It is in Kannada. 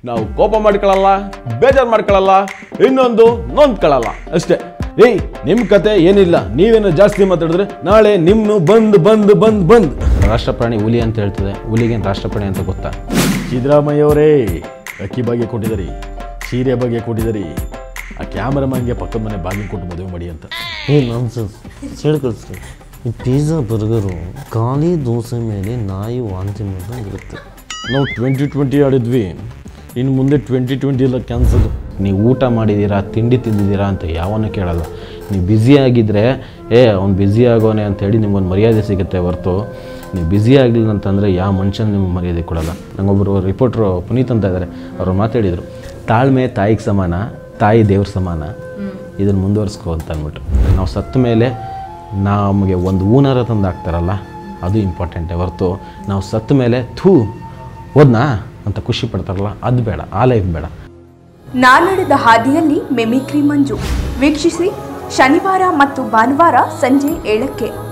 ನಾವು ಕೋಪ ಮಾಡ್ಕೊಳ್ಳಲ್ಲ ಬೇಜಾರು ಮಾಡ್ಕೊಳ್ಳಲ್ಲ ಇನ್ನೊಂದು ನೊಂದ್ಕೊಳ್ಳಲ್ಲ ಅಷ್ಟೇ ಏಯ್ ನಿಮ್ಮ ಕತೆ ಏನಿಲ್ಲ ನೀವೇನು ಜಾಸ್ತಿ ಮಾತಾಡಿದ್ರೆ ನಾಳೆ ನಿಮ್ಮನ್ನು ಬಂದ್ ಬಂದ್ ಬಂದ್ ಬಂದ್ ರಾಷ್ಟ್ರಪ್ರಾಣಿ ಹುಲಿ ಅಂತ ಹೇಳ್ತದೆ ಹುಲಿಗೇನು ರಾಷ್ಟ್ರಪ್ರಾಣಿ ಅಂತ ಗೊತ್ತಾ ಸಿದ್ದರಾಮಯ್ಯ ಅವರೇ ಅಕ್ಕಿ ಬಗ್ಗೆ ಕೊಟ್ಟಿದ್ದೀರಿ ಸೀರೆ ಬಗ್ಗೆ ಕೊಟ್ಟಿದ್ದೀರಿ ಆ ಕ್ಯಾಮರಾಮನ್ಗೆ ಪಕ್ಕದ ಮನೆ ಬಾಗಿಲು ಕೊಟ್ಟು ಮದುವೆ ಮಾಡಿ ಅಂತ ಏ ನಾನ್ಸೆನ್ಸ್ ಹೇಳಿ ಕಳಿಸ್ರಿ ಈ ಪಿಜ್ಜಾ ಬರ್ಗರು ಖಾಲಿ ದೋಸೆ ಮೇಲೆ ನಾಯಿ ವಾಂತಿ ಮಾಡ್ದಂಗೆ ಇರುತ್ತೆ ನಾವು ಟ್ವೆಂಟಿ ಟ್ವೆಂಟಿ ಆಡಿದ್ವಿ ಇನ್ನು ಮುಂದೆ ಟ್ವೆಂಟಿ ಟ್ವೆಂಟಿ ಎಲ್ಲ ಕ್ಯಾನ್ಸಲ್ ನೀವು ಊಟ ಮಾಡಿದ್ದೀರಾ ತಿಂಡಿ ತಿಂದಿದ್ದೀರಾ ಅಂತ ಯಾವನ್ನೂ ಕೇಳಲ್ಲ ನೀವು ಬ್ಯುಸಿ ಆಗಿದ್ದರೆ ಏ ಅವ್ನು ಬ್ಯುಸಿ ಆಗೋನೆ ಅಂತೇಳಿ ನಿಮ್ಗೊಂದು ಮರ್ಯಾದೆ ಸಿಗುತ್ತೆ ಹೊರ್ತು ನೀವು ಬ್ಯುಸಿ ಆಗಲಿಲ್ಲ ಅಂತಂದರೆ ಯಾವ ಮನುಷ್ಯನ ನಿಮ್ಗೆ ಮರ್ಯಾದೆ ಕೊಡಲ್ಲ ನಂಗೊಬ್ಬರು ರಿಪೋರ್ಟ್ರು ಪುನೀತ್ ಅಂತ ಇದ್ದಾರೆ ಅವರು ಮಾತಾಡಿದರು ತಾಳ್ಮೆ ತಾಯಿಗೆ ಸಮಾನ ತಾಯಿ ದೇವ್ರ ಸಮಾನ ಇದನ್ನು ಮುಂದುವರಿಸ್ಕೊ ಅಂತ ಅಂದ್ಬಿಟ್ಟು ನಾವು ಸತ್ತ ಮೇಲೆ ನಮಗೆ ಒಂದು ಹೂನಾರ ತಂದು ಹಾಕ್ತಾರಲ್ಲ ಅದು ಇಂಪಾರ್ಟೆಂಟೇ ಹೊರತು ನಾವು ಸತ್ತ ಮೇಲೆ ಥೂ ಹೋದ್ನಾ ಅಂತ ಖುಷಿ ಪಡ್ತಾರಲ್ಲ ಅದು ಬೇಡ ಆ ಲೈಫ್ ಬೇಡ ನಾನಡೆದ ಹಾದಿಯಲ್ಲಿ ಮೆಮಿಕ್ರಿ ಮಂಜು ವೀಕ್ಷಿಸಿ ಶನಿವಾರ ಮತ್ತು ಭಾನುವಾರ ಸಂಜೆ ಏಳಕ್ಕೆ